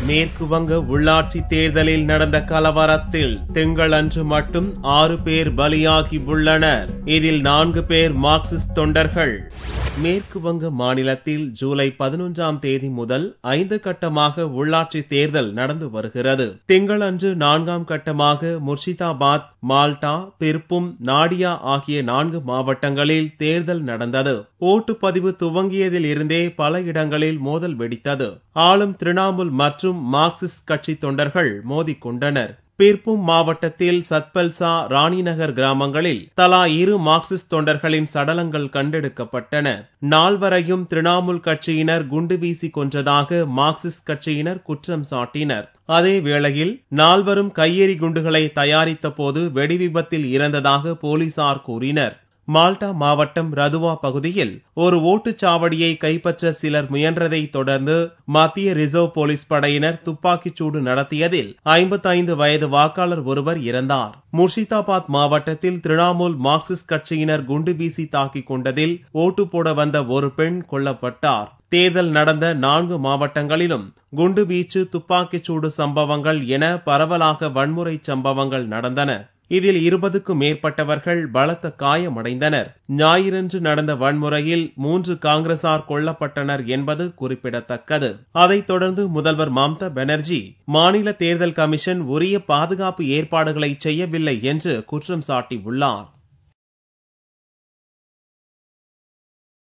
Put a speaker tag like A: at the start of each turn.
A: மேற்கு வங்க உள்ளாட்சி தேர்தலில் நடந்த கலவரத்தில் திங்களன்று மட்டும் ஆறு பேர் பலியாகி உள்ளனர் இதில் நான்கு பேர் மார்க்சிஸ்ட் தொண்டர்கள் மேற்கு வங்க மாநிலத்தில் ஜூலை பதினொன்றாம் தேதி முதல் ஐந்து கட்டமாக உள்ளாட்சி தேர்தல் நடந்து வருகிறது திங்களன்று நான்காம் கட்டமாக முர்ஷிதாபாத் மால்டா பிர்பும் நாடியா ஆகிய நான்கு மாவட்டங்களில் தேர்தல் நடந்தது ஓட்டுப்பதிவு துவங்கியதில் இருந்தே பல இடங்களில் மோதல் வெடித்தது ஆளும் திரிணாமுல் மற்றும் மார்க்சிஸ்ட் கட்சி தொண்டர்கள் மோதிக்கொண்டனர் பீர்பூம் மாவட்டத்தில் சத்பல்சா ராணிநகர் கிராமங்களில் தலா இரு மார்க்சிஸ்ட் தொண்டர்களின் சடலங்கள் கண்டெடுக்கப்பட்டன நால்வரையும் திரிணாமுல் கட்சியினர் குண்டு வீசி கொன்றதாக மார்க்சிஸ்ட் கட்சியினர் குற்றம் சாட்டினர் அதே வேளையில் நால்வரும் கையெறி குண்டுகளை தயாரித்த போது வெடிவிபத்தில் இறந்ததாக போலீசார் கூறினர் மால்டா மாவட்டம் ரதுவா பகுதியில் ஒரு ஓட்டுச்சாவடியை கைப்பற்ற சிலர் முயன்றதை தொடர்ந்து மத்திய ரிசர்வ் போலீஸ் படையினர் துப்பாக்கிச் சூடு நடத்தியதில் ஐம்பத்தைந்து வயது வாக்காளர் ஒருவர் இறந்தார் முர்ஷிதாபாத் மாவட்டத்தில் திரிணாமுல் மார்க்சிஸ்ட் கட்சியினர் குண்டு வீசி தாக்கிக் கொண்டதில் ஓட்டு போட வந்த ஒரு பெண் கொல்லப்பட்டார் தேர்தல் நடந்த நான்கு மாவட்டங்களிலும் குண்டு வீச்சு துப்பாக்கிச் சூடு சம்பவங்கள் என பரவலாக வன்முறை சம்பவங்கள் நடந்தன இதில் இருபதுக்கும் மேற்பட்டவர்கள் பலத்த காயமடைந்தனர் ஞாயிறன்று நடந்த வன்முறையில் மூன்று காங்கிரசார் கொல்லப்பட்டனர் என்பது குறிப்பிடத்தக்கது அதைத் தொடர்ந்து முதல்வர் மம்தா பானர்ஜி மாநில தேர்தல் கமிஷன் உரிய பாதுகாப்பு ஏற்பாடுகளை செய்யவில்லை என்று குற்றம் சாட்டியுள்ளார்